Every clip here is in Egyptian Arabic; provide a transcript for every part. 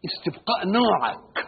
استبقاء نوعك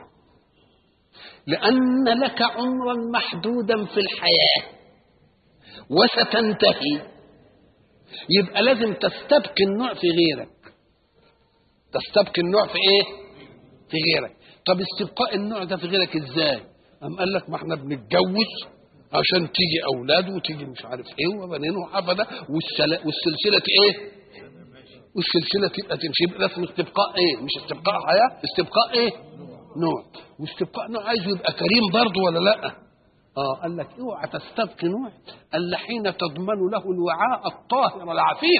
لأن لك عمرا محدودا في الحياة وستنتهي يبقى لازم تستبقي النوع في غيرك تستبقي النوع في ايه في غيرك طب استبقاء النوع ده في غيرك ازاي أم قال لك ما احنا بنتجوز عشان تيجي اولاد وتيجي مش عارف ايه وبنين وحفده والسل... والسلسله ايه والسلسله تبقى تمشي يبقى ده اسمه استبقاء ايه مش استبقاء حياه استبقاء ايه نوع واستبقاء نوع عايزه يبقى كريم برضه ولا لا اه قال لك اوعى تستبقي نوع الا حين تضمن له الوعاء الطاهر العفيف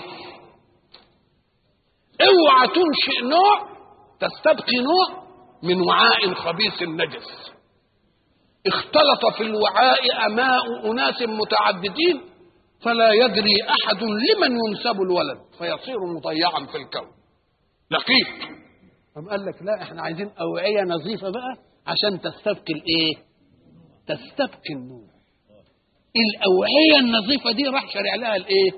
اوعى تنشئ نوع تستبقي نوع من وعاء خبيث نجس اختلط في الوعاء اماء اناس متعددين فلا يدري احد لمن ينسب الولد فيصير مضيعا في الكون لقيط أم قال لك لا احنا عايزين اوعيه نظيفه بقى عشان تستبقي الايه تستبقي النور الاوعيه النظيفه دي راح شارع لها الايه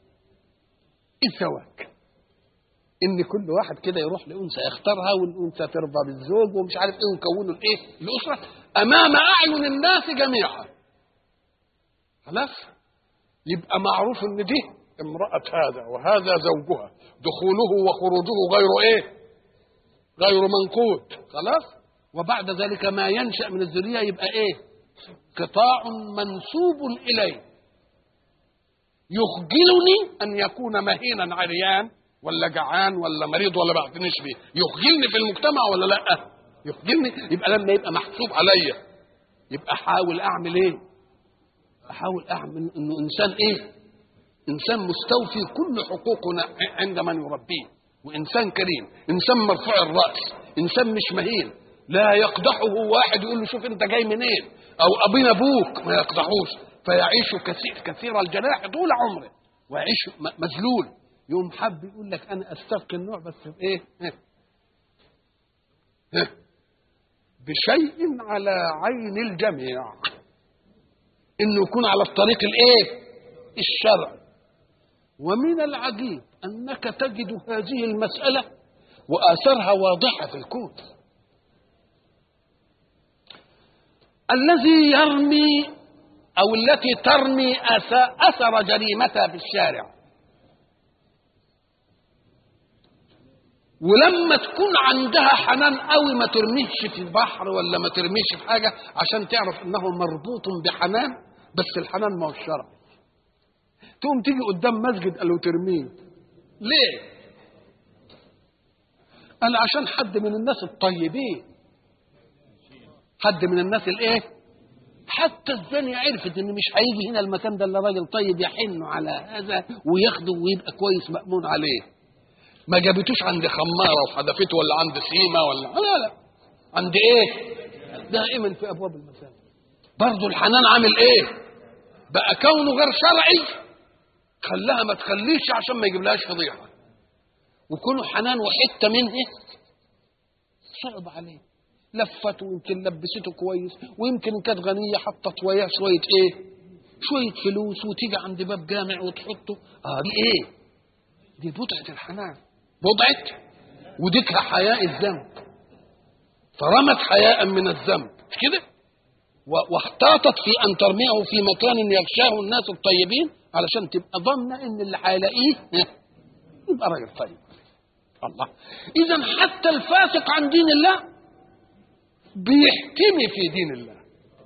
الزواج ان كل واحد كده يروح لانثى يختارها والانثى ترضى بالزوج ومش عارف ايه ويكونوا الايه الاسره امام اعين الناس جميعا خلاص يبقى معروف ان دي امراه هذا وهذا زوجها دخوله وخروجه غير ايه غير منقود خلاص وبعد ذلك ما ينشا من الذريه يبقى ايه قطاع منسوب اليه يخجلني ان يكون مهينا عريان ولا جعان ولا مريض ولا بعتنيش بيه يخجلني في المجتمع ولا لا يخجلني يبقى لما يبقى محسوب عليا يبقى احاول اعمل ايه احاول اعمل انه انسان ايه انسان مستوفي كل حقوقنا عند من يربيه وانسان كريم انسان مرفوع الراس انسان مش مهين لا يقدحه واحد يقول له شوف انت جاي منين او ابينا ابوك ما يقدحوش فيعيش كثير كثير الجناح طول عمره ويعيش مذلول يوم حب يقول لك انا استبقي النوع بس بايه ها. ها. بشيء على عين الجميع انه يكون على الطريق الايه الشرعي ومن العجيب انك تجد هذه المساله واثرها واضحه في الكون الذي يرمي او التي ترمي اثر جريمتها في الشارع ولما تكون عندها حنان قوي ما ترميش في البحر ولا ما ترميش في حاجه عشان تعرف انه مربوط بحنان بس الحنان ما هو الشرع تقوم تيجي قدام مسجد قالوا ترميه ليه قال عشان حد من الناس الطيبين حد من الناس الايه حتى الزانية عرفت ان مش هيجي هنا المكان ده الا راجل طيب يحن على هذا وياخده ويبقى كويس مأمون عليه ما جابتوش عند خمارة وحدفته ولا عند سيمة ولا لا لا عند ايه دائما في ابواب المساجد برضه الحنان عامل ايه بقى كونه غير شرعي خلاها ما تخليش عشان ما يجيبلهاش فضيحه وكونه حنان وحته منه صعب عليه لفته ويمكن لبسته كويس ويمكن إن كانت غنيه حطت وياه شويه ايه شويه فلوس وتيجي عند باب جامع وتحطه اه دي ايه دي بضعه الحنان بضعه وديكها حياء الذنب فرمت حياء من الذنب مش كده واحتاطت في ان ترميه في مكان يغشاه الناس الطيبين علشان تبقى ضامنه ان اللي هيلاقيه يبقى راجل طيب الله اذا حتى الفاسق عن دين الله بيحتمي في دين الله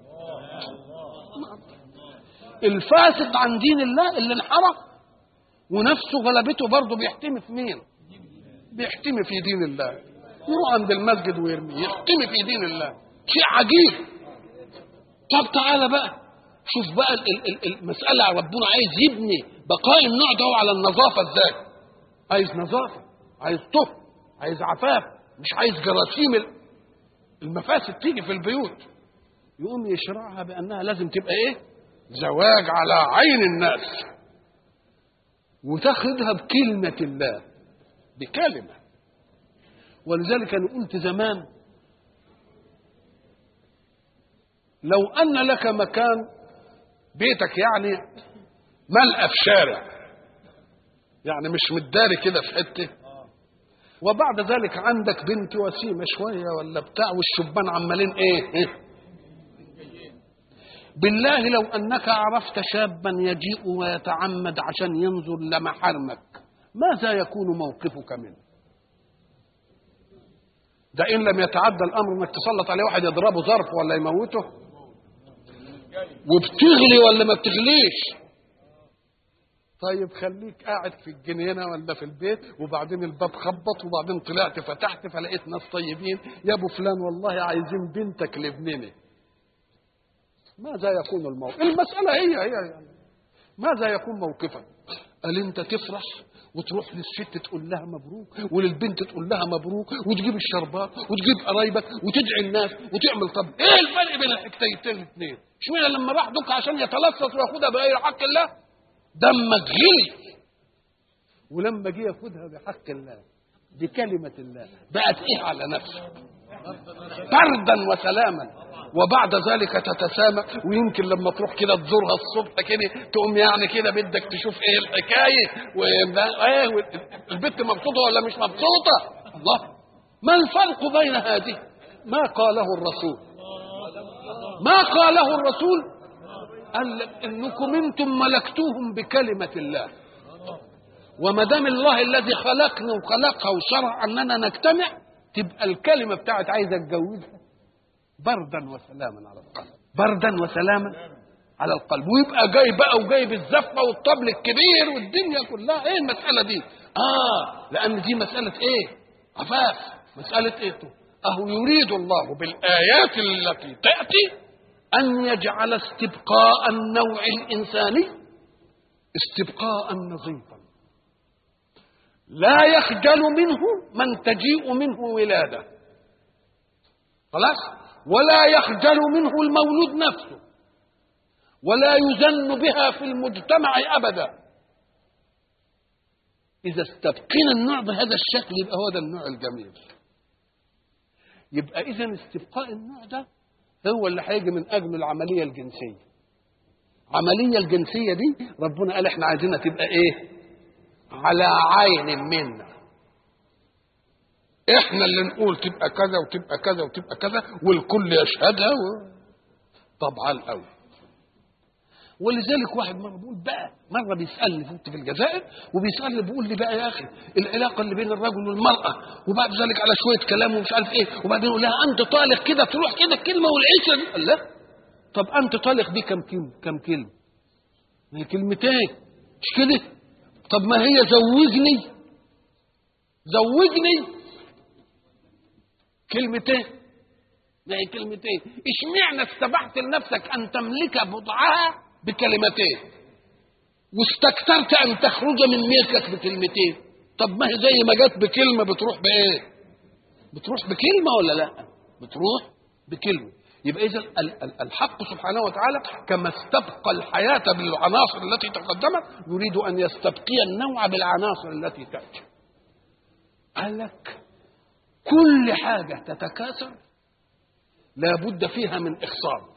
الفاسق عن دين الله اللي انحرف ونفسه غلبته برضه بيحتمي في مين بيحتمي في دين الله يروح عند المسجد ويرميه يحتمي في دين الله شيء عجيب طب تعالى بقى شوف بقى المسألة ربنا عايز يبني بقاء النوع ده على النظافة ازاي عايز نظافة عايز طهر عايز عفاف مش عايز جراثيم المفاسد تيجي في البيوت يقوم يشرعها بأنها لازم تبقى ايه زواج على عين الناس وتاخدها بكلمة الله بكلمة ولذلك أنا قلت زمان لو أن لك مكان بيتك يعني ملقى في شارع يعني مش متداري كده في حته وبعد ذلك عندك بنت وسيمه شويه ولا بتاع والشبان عمالين ايه, إيه؟ بالله لو انك عرفت شابا يجيء ويتعمد عشان ينظر لمحارمك ماذا يكون موقفك منه ده ان لم يتعدى الامر انك تسلط عليه واحد يضربه ظرف ولا يموته وبتغلي ولا ما بتغليش طيب خليك قاعد في الجنينة ولا في البيت وبعدين الباب خبط وبعدين طلعت فتحت فلقيت ناس طيبين يا ابو فلان والله عايزين بنتك لابننا ماذا يكون الموقف المسألة هي هي يعني ماذا يكون موقفك قال انت تفرح وتروح للست تقول لها مبروك وللبنت تقول لها مبروك وتجيب الشربات وتجيب قرايبك وتدعي الناس وتعمل طب ايه الفرق بين الحكايتين الاثنين اشمعنى لما راح دك عشان يتلصص وياخدها بغير حق الله دمك غلي ولما جه ياخدها بحق الله بكلمة الله بقت ايه على نفسه بردا وسلاما وبعد ذلك تتسامى ويمكن لما تروح كده تزورها الصبح كده تقوم يعني كده بدك تشوف ايه الحكايه وايه البنت مبسوطه ولا مش مبسوطه الله ما الفرق بين هذه ما قاله الرسول ما قاله الرسول قال انكم انتم ملكتوهم بكلمه الله وما دام الله الذي خلقنا وخلقها وشرع اننا نجتمع تبقى الكلمه بتاعت عايزه اتجوزها بردا وسلاما على القلب بردا وسلاما على القلب ويبقى جاي بقى وجايب الزفه والطبل الكبير والدنيا كلها ايه المساله دي اه لان دي مساله ايه عفاف مساله ايه اهو يريد الله بالايات التي تاتي ان يجعل استبقاء النوع الانساني استبقاء نظيفا لا يخجل منه من تجيء منه ولاده خلاص ولا يخجل منه المولود نفسه ولا يزن بها في المجتمع ابدا اذا استبقينا النوع بهذا الشكل يبقى هو ده النوع الجميل يبقى اذا استبقاء النوع ده هو اللي هيجي من اجل العمليه الجنسيه العمليه الجنسيه دي ربنا قال احنا عايزينها تبقى ايه على عين منا احنا اللي نقول تبقى كذا وتبقى كذا وتبقى كذا والكل يشهدها و... طبعا قوي ولذلك واحد مره بيقول بقى مره بيسالني كنت في الجزائر وبيسالني بيقول لي بقى يا اخي العلاقه اللي بين الرجل والمراه وبعد ذلك على شويه كلام ومش عارف ايه وبعدين يقول لها انت طالق كده تروح كده الكلمه والعيشه دي قال لا طب انت طالق دي كم كلمه كم كلمه ما هي كلمتين مش كده طب ما هي زوجني زوجني كلمتين ما هي كلمتين اشمعنى استبحت لنفسك ان تملك بضعها بكلمتين واستكثرت ان تخرج من ملكك بكلمتين طب ما هي زي ما جت بكلمه بتروح بايه بتروح بكلمه ولا لا بتروح بكلمه يبقى اذا الحق سبحانه وتعالى كما استبقى الحياه بالعناصر التي تقدمت يريد ان يستبقي النوع بالعناصر التي تاتي قال لك كل حاجة تتكاثر لابد فيها من إخصاب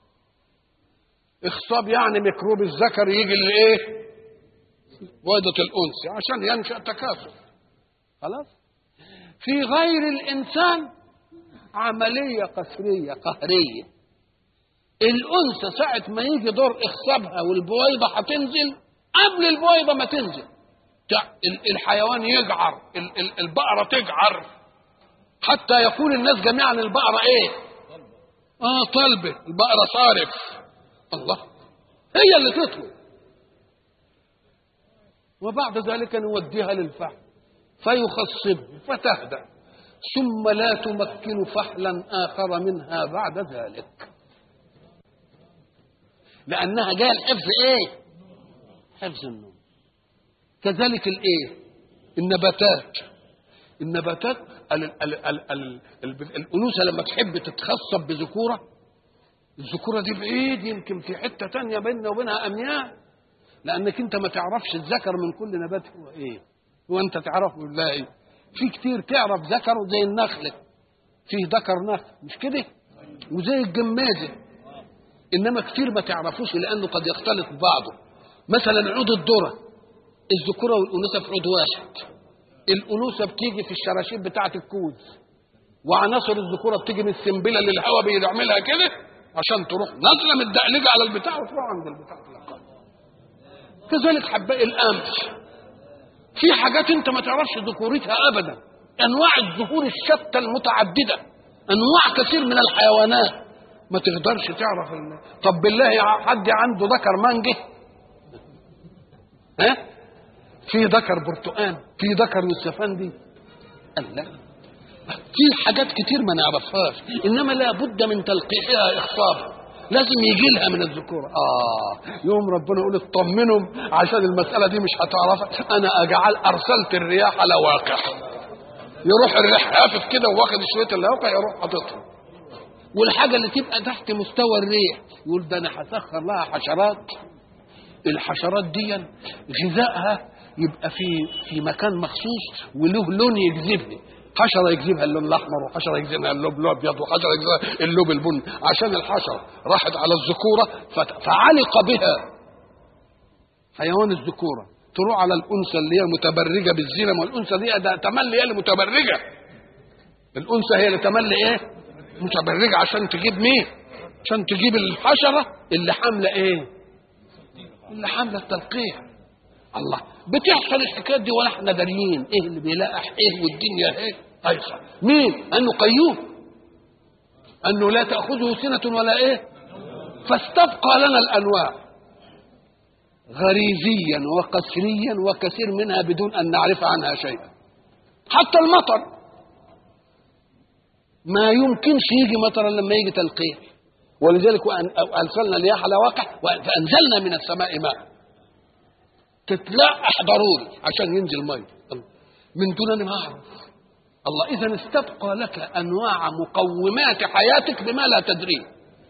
إخصاب يعني ميكروب الذكر يجي لإيه؟ وادة الأنثى عشان ينشأ تكاثر خلاص؟ في غير الإنسان عملية قسرية قهرية الأنثى ساعة ما يجي دور إخصابها والبويضة هتنزل قبل البويضة ما تنزل الحيوان يجعر البقرة تجعر حتى يقول الناس جميعا البقرة ايه اه طلبة البقرة صارف الله هي اللي تطلب وبعد ذلك نوديها للفحل فيخصبه فتهدأ ثم لا تمكن فحلا آخر منها بعد ذلك لأنها جاية الحفظ إيه؟ حفظ النوم كذلك الإيه؟ النباتات النباتات ال ال ال ال الانوثه لما تحب تتخصب بذكوره الذكوره دي بعيد يمكن في حته تانية بيننا وبينها اميال لانك انت ما تعرفش الذكر من كل نبات هو ايه هو انت تعرفه بالله ايه في كتير تعرف ذكره زي النخل فيه ذكر نخل مش كده وزي الجمازه انما كتير ما تعرفوش لانه قد يختلط ببعضه مثلا عود الذره الذكوره والانوثه في عود واحد الانوثه بتيجي في الشراشيب بتاعه الكوز وعناصر الذكوره بتيجي من السنبله اللي الهواء بيعملها كده عشان تروح نازله متدقلجه على البتاع وتروح عند البتاع تلقاها. كذلك حباء القمح في حاجات انت ما تعرفش ذكورتها ابدا انواع الزهور الشتى المتعدده انواع كثير من الحيوانات ما تقدرش تعرف ال... طب بالله حد عنده ذكر مانجه ها في ذكر برتقان في ذكر يوسفندي قال لا في حاجات كتير ما نعرفهاش انما لابد من تلقيحها اخصابها لازم يجي لها من الذكور اه يوم ربنا يقول اطمنهم عشان المساله دي مش هتعرفها انا اجعل ارسلت الرياح لواقح يروح الريح هافف كده واخد شويه الواقع يروح حاططهم والحاجه اللي تبقى تحت مستوى الريح يقول ده انا هسخر لها حشرات الحشرات دي غذائها يبقى في في مكان مخصوص وله لون يجذبها حشره يجذبها اللون الاحمر وحشره يجذبها اللون الابيض وحشره يجذبها اللون البني عشان الحشره راحت على الذكوره فعلق بها حيوان الذكوره تروح على الانثى اللي هي متبرجه بالزينه ما الانثى دي ده تملي هي اللي متبرجه الانثى هي اللي تملي ايه متبرجه عشان تجيب مين عشان تجيب الحشره اللي حامله ايه اللي حامله التلقيح الله بتحصل الحكايات دي ولا احنا داريين ايه اللي بيلاقح ايه والدنيا ايه هيصل مين انه قيوم انه لا تاخذه سنه ولا ايه فاستبقى لنا الانواع غريزيا وقسريا وكثير منها بدون ان نعرف عنها شيئا حتى المطر ما يمكنش يجي مطرا لما يجي تلقيح ولذلك ارسلنا الرياح لواقع فانزلنا من السماء ماء تتلقح ضروري عشان ينزل ميه من دون ان اعرف الله اذا استبقى لك انواع مقومات حياتك بما لا تدريه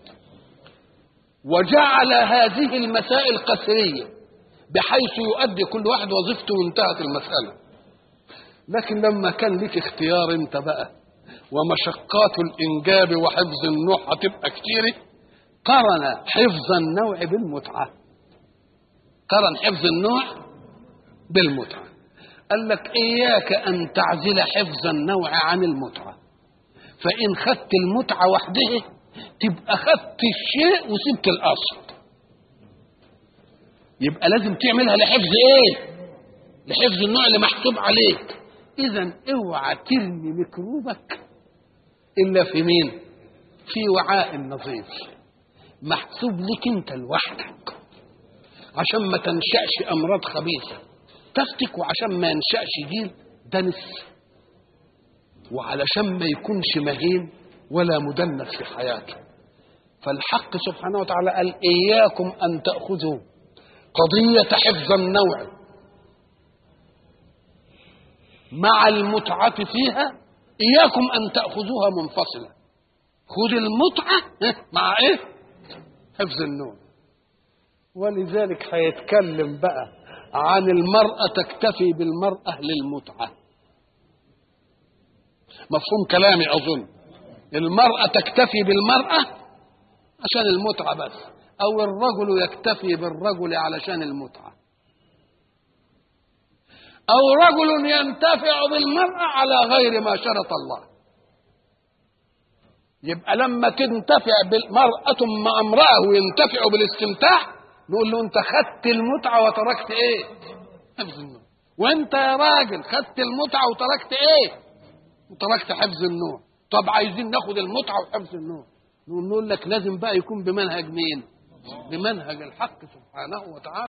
وجعل هذه المسائل قسريه بحيث يؤدي كل واحد وظيفته وانتهت المساله لكن لما كان لك اختيار انت بقى ومشقات الانجاب وحفظ النوع هتبقى كتيره قرن حفظ النوع بالمتعه قرن حفظ النوع بالمتعة قال لك إياك أن تعزل حفظ النوع عن المتعة فإن خدت المتعة وحدها تبقى خدت الشيء وسبت الأصل يبقى لازم تعملها لحفظ إيه؟ لحفظ النوع اللي محسوب عليك إذا اوعى ترمي ميكروبك إلا في مين؟ في وعاء نظيف محسوب لك أنت لوحدك عشان ما تنشأش أمراض خبيثة تفتك وعشان ما ينشأش جيل دنس وعلشان ما يكونش مهين ولا مدنس في حياته فالحق سبحانه وتعالى قال إياكم أن تأخذوا قضية حفظ النوع مع المتعة فيها إياكم أن تأخذوها منفصلة خذ المتعة مع إيه؟ حفظ النوع ولذلك هيتكلم بقى عن المرأة تكتفي بالمرأة للمتعة مفهوم كلامي أظن المرأة تكتفي بالمرأة عشان المتعة بس أو الرجل يكتفي بالرجل علشان المتعة أو رجل ينتفع بالمرأة على غير ما شرط الله يبقى لما تنتفع بالمرأة مع امرأة وينتفع بالاستمتاع نقول له انت خدت المتعه وتركت ايه؟ حفظ النوع وانت يا راجل خدت المتعه وتركت ايه؟ وتركت حفظ النوع طب عايزين ناخد المتعه وحفظ النوع نقول لك لازم بقى يكون بمنهج مين؟ بمنهج الحق سبحانه وتعالى